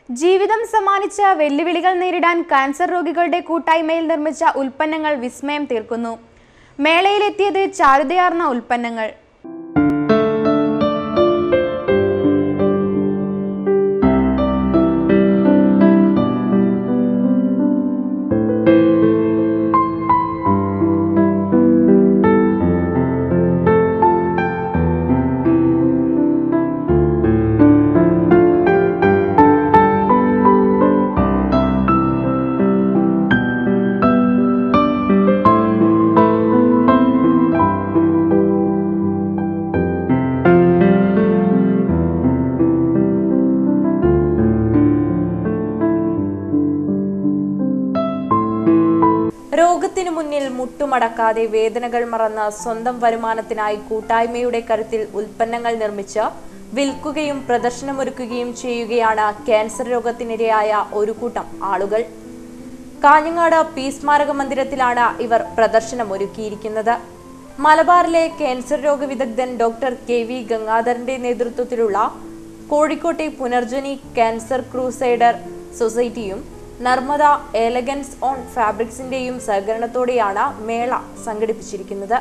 ജീവിതം സമ്മാനിച്ച വെല്ലുവിളികൾ നേരിടാൻ കാൻസർ രോഗികളുടെ കൂട്ടായ്മയിൽ നിർമ്മിച്ച ഉൽപ്പന്നങ്ങൾ വിസ്മയം തീർക്കുന്നു മേളയിലെത്തിയത് ചാരുതയാർന്ന ഉൽപ്പന്നങ്ങൾ രോഗത്തിനു മുന്നിൽ മുട്ടുമടക്കാതെ വേദനകൾ മറന്ന് സ്വന്തം വരുമാനത്തിനായി കൂട്ടായ്മയുടെ കരുത്തിൽ ഉൽപ്പന്നങ്ങൾ നിർമ്മിച്ച് വിൽക്കുകയും പ്രദർശനമൊരുക്കുകയും ചെയ്യുകയാണ് ക്യാൻസർ രോഗത്തിനിരയായ ഒരു കൂട്ടം ആളുകൾ കാഞ്ഞങ്ങാട് പി സ്മാരക മന്ദിരത്തിലാണ് ഇവർ പ്രദർശനമൊരുക്കിയിരിക്കുന്നത് മലബാറിലെ ക്യാൻസർ രോഗ വിദഗ്ധൻ ഡോക്ടർ കെ വി ഗംഗാധരന്റെ നേതൃത്വത്തിലുള്ള കോഴിക്കോട്ടെ പുനർജനി ക്യാൻസർ ക്രൂസൈഡർ സൊസൈറ്റിയും നർമ്മദ എലഗൻസ് ഓൺ ഫാബ്രിക്സിന്റെയും സഹകരണത്തോടെയാണ് മേള സംഘടിപ്പിച്ചിരിക്കുന്നത്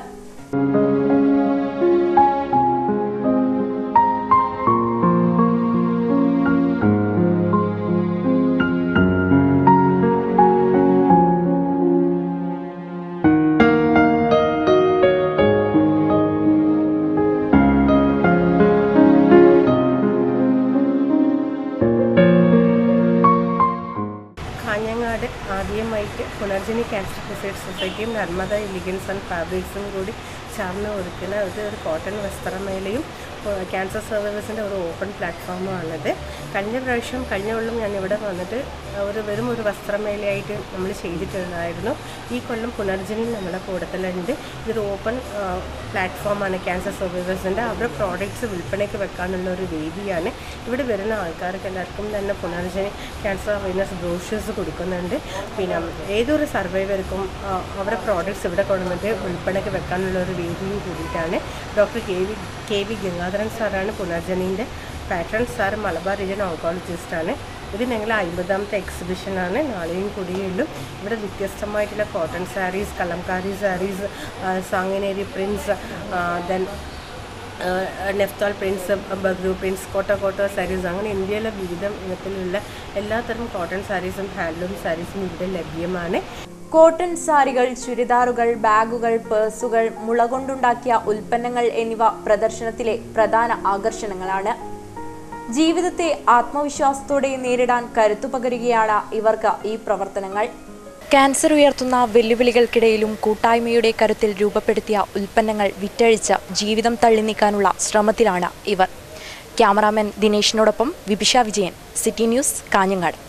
കാഞ്ഞങ്ങാട് ആദ്യമായിട്ട് പുനർജനി ക്യാൻസർ ക്രിസൈഡ് സൊസൈറ്റിയും നർമ്മദ എലിഗൻസ് ആൻഡ് ഫാബ്രിക്സും കൂടി ചേർന്ന് ഒരുക്കുന്ന ഇത് ഒരു കോട്ടൺ വസ്ത്രമേളയും ഏഹ്, ക്യാൻസർ സർവീസിൻ്റെ ഒരു ഓപ്പൺ പ്ലാറ്റ്ഫോമാണിത് കഴിഞ്ഞ പ്രാവശ്യം കഴിഞ്ഞ കൊല്ലം ഞാൻ ഇവിടെ വന്നിട്ട് ഒരു വെറും ഒരു വസ്ത്രമേളയായിട്ട് നമ്മൾ ചെയ്തിട്ടുണ്ടായിരുന്നു ഈ കൊല്ലം പുനർജനി നമ്മുടെ കൂടത്തിലുണ്ട് ഇതൊരു ഓപ്പൺ പ്ലാറ്റ്ഫോമാണ് ക്യാൻസർ സർവീസസിൻ്റെ അവരുടെ പ്രോഡക്റ്റ്സ് വിൽപ്പനയ്ക്ക് വെക്കാനുള്ള ഒരു വേദിയാണ് ഇവിടെ വരുന്ന ആൾക്കാർക്ക് എല്ലാവർക്കും തന്നെ പുനർജനി ക്യാൻസർ അവയർനെസ് ബ്രോഷേഴ്സ് കൊടുക്കുന്നുണ്ട് പിന്നെ ഏതൊരു സർവൈവർക്കും ആ, അവരുടെ പ്രോഡക്റ്റ്സ് ഇവിടെ കൊണ്ടുവന്നിട്ട് വിൽപ്പനയ്ക്ക് വെക്കാനുള്ള ഒരു വേദിയും കൂടിയിട്ടാണ് doctor K V K V Gangadharan സാറാണ് പുനർജനീൻ്റെ പാറ്റേൺ സാർ മലബാർ റീജിയൻ ഓങ്കോളജിസ്റ്റാണ് ഇത് ഞങ്ങൾ അമ്പതാമത്തെ എക്സിബിഷനാണ് നാളെയും കൂടിയുള്ളൂ ഇവിടെ വ്യത്യസ്തമായിട്ടുള്ള cotton sarees Kalamkari sarees Sanganeri prints then naphthol prints Bagru prints Kota Kota saris അങ്ങനെ ഇന്ത്യയിലെ വിവിധ ഇനത്തിലുള്ള എല്ലാത്തരം കോട്ടൺ സാരീസും ഹാൻഡ്ലൂം സാരീസും ഇവിടെ ലഭ്യമാണ് കോട്ടൺ സാരികൾ ചുരിദാറുകൾ ബാഗുകൾ പേഴ്സുകൾ മുള കൊണ്ടുണ്ടാക്കിയ ഉൽപ്പന്നങ്ങൾ എന്നിവ പ്രദർശനത്തിലെ പ്രധാന ആകർഷണങ്ങളാണ് ജീവിതത്തെ ആത്മവിശ്വാസത്തോടെ നേരിടാൻ കരുത്തു പകരുകയാണ് ഇവർക്ക് ഈ പ്രവർത്തനങ്ങൾ ക്യാൻസർ ഉയർത്തുന്ന വെല്ലുവിളികൾക്കിടയിലും കൂട്ടായ്മയുടെ കരുത്തിൽ രൂപപ്പെടുത്തിയ ഉൽപ്പന്നങ്ങൾ വിറ്റഴിച്ച് ജീവിതം തള്ളി നീക്കാനുള്ള ശ്രമത്തിലാണ് ഇവർ ക്യാമറാമാൻ ദിനേശിനോടൊപ്പം വിഭിഷ വിജയൻ സിറ്റി ന്യൂസ് കാഞ്ഞങ്ങാട്